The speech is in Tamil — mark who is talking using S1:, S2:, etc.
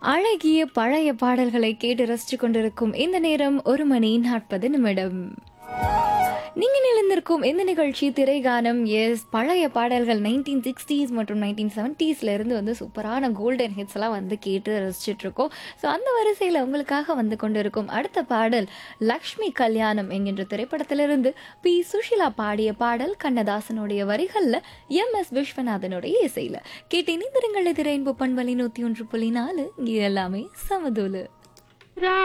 S1: அழகிய பழைய பாடல்களை கேட்டு ரசிச்சு கொண்டிருக்கும் இந்த நேரம் ஒரு மணி நாற்பது நிமிடம் நீங்க நிலந்திருக்கும் இந்த நிகழ்ச்சி திரைகானம் எஸ் பழைய பாடல்கள் நைன்டீன் சிக்ஸ்டீஸ் மற்றும் நைன்டீன் செவன்டீஸ்ல இருந்து வந்து சூப்பரான கோல்டன் ஹிட்ஸ் எல்லாம் வந்து கேட்டு ரசிச்சுட்டு இருக்கோம் ஸோ அந்த வரிசையில் உங்களுக்காக வந்து கொண்டிருக்கும் அடுத்த பாடல் லக்ஷ்மி கல்யாணம் என்கின்ற திரைப்படத்திலிருந்து பி சுஷிலா பாடிய பாடல் கண்ணதாசனுடைய வரிகளில் எம் எஸ் விஸ்வநாதனுடைய இசையில கேட்டு இணைந்திருங்கள் இது ரெயின்போ பண்பலி நூத்தி ஒன்று புள்ளி நாலு இங்கே எல்லாமே சமதூலு